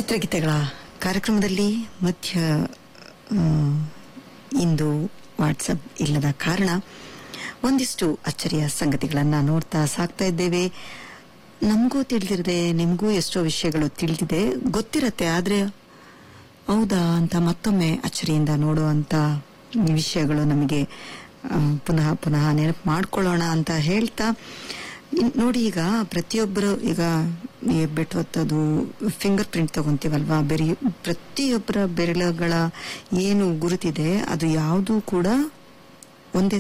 ಚಿತ್ರಗೀತೆಗಳ ಕಾರ್ಯಕ್ರಮದಲ್ಲಿ ಮಧ್ಯ ಆ, ಇಂದು ವಾಟ್ಸಪ್ ಇಲ್ಲದ ಕಾರಣ ಒಂದಿಷ್ಟು ಅಚ್ಚರಿಯ ಸಂಗತಿಗಳನ್ನ ನೋಡ್ತಾ ಸಾಕ್ತಾ ಇದ್ದೇವೆ ನಮಗೂ ತಿಳಿದಿರದೆ ನಿಮಗೂ ಎಷ್ಟೋ ವಿಷಯಗಳು ತಿಳಿದಿದೆ ಗೊತ್ತಿರತ್ತೆ ಆದ್ರೆ ಹೌದಾ ಅಂತ ಮತ್ತೊಮ್ಮೆ ಅಚ್ಚರಿಯಿಂದ ನೋಡುವಂತ ವಿಷಯಗಳು ನಮಗೆ ಆ, ಪುನಃ ಪುನಃ ನೆನಪು ಮಾಡ್ಕೊಳ್ಳೋಣ ಅಂತ ಹೇಳ್ತಾ ಇನ್- ನೋಡಿ ಈಗ ಪ್ರತಿಯೊಬ್ಬರು ಈಗ ಈ ಬೆಟ್ಟು ಹೊತ್ತದು ಫಿಂಗರ್ ಪ್ರಿಂಟ್ ತಗೊಂತೀವಲ್ವಾ ಬೇರೆ ಪ್ರತಿಯೊಬ್ಬರ ಬೆರಳುಗಳ ಏನು ಗುರುತಿದೆ ಅದು ಯಾವುದು ಕೂಡ ಒಂದೇ